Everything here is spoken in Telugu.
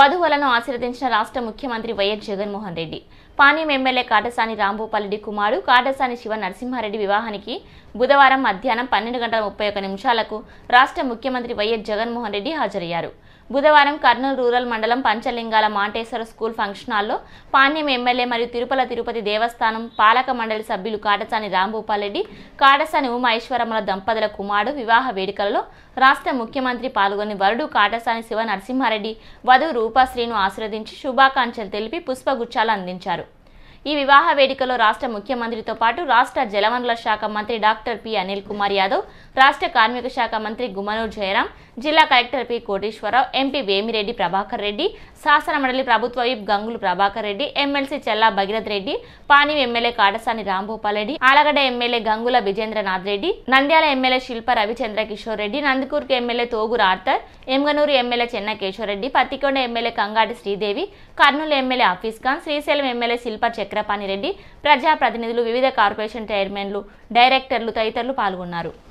వధువులను ఆశీర్వదించిన రాష్ట్ర ముఖ్యమంత్రి వైఎస్ జగన్మోహన్ రెడ్డి పాణ్యం ఎమ్మెల్యే కాటసాని రాంభూపాలరెడ్డి కుమారుడు కాటసాని శివ నరసింహారెడ్డి వివాహానికి బుధవారం మధ్యాహ్నం పన్నెండు గంటల ముప్పై ఒక నిమిషాలకు రాష్ట్ర ముఖ్యమంత్రి వైఎస్ జగన్మోహన్ రెడ్డి హాజరయ్యారు బుధవారం కర్నూలు రూరల్ మండలం పంచలింగాల మాంటేశ్వర స్కూల్ ఫంక్షన్ హాల్లో పాణ్యం ఎమ్మెల్యే మరియు తిరుపల తిరుపతి దేవస్థానం పాలక మండలి సభ్యులు కాటసాని రాంభూపాలరెడ్డి కాటసాని ఉమాయేశ్వరముల దంపతుల కుమారుడు వివాహ వేడుకలలో రాష్ట్ర ముఖ్యమంత్రి పాల్గొని వరుడు కాటసాని శివ నరసింహారెడ్డి వధువు రూపాశ్రీను ఆశీర్వదించి శుభాకాంక్షలు తెలిపి పుష్పగుచ్చాలు అందించారు ఈ వివాహ వేడుకలో రాష్ట్ర ముఖ్యమంత్రితో పాటు రాష్ట్ర జలవనరుల శాఖ మంత్రి డాక్టర్ పి అనిల్ కుమార్ యాదవ్ రాష్ట్ర కార్మిక శాఖ మంత్రి గుమ్మనూరు జయరాం జిల్లా collector P Koteswararao MP Vemireddy Prabhakar Reddy శాసన మండలి ప్రభుత్వ whip Gangulu Prabhakar Reddy MLC Chella Bhagirath Reddy Pani MLA Katasani Rambhupal Reddy Allagadda MLA Gangula Vijendranath Reddy Nandyal MLA Shilpa Ravichandra Kishore Reddy నందుకూరుకు MLA Thoguru Arthur Emmiganur MLA Chenna Kesavareddy Pattikonda MLA Kangati Sridevi Kurnool MLA Hafeez Khan Srisailam MLA Shilpa Chakrapani Reddy ప్రజాప్రతినిధులు వివిధ కార్పొరేషన్ చైర్మన్లు డైరెక్టర్లు తదితరులు పాల్గొన్నారు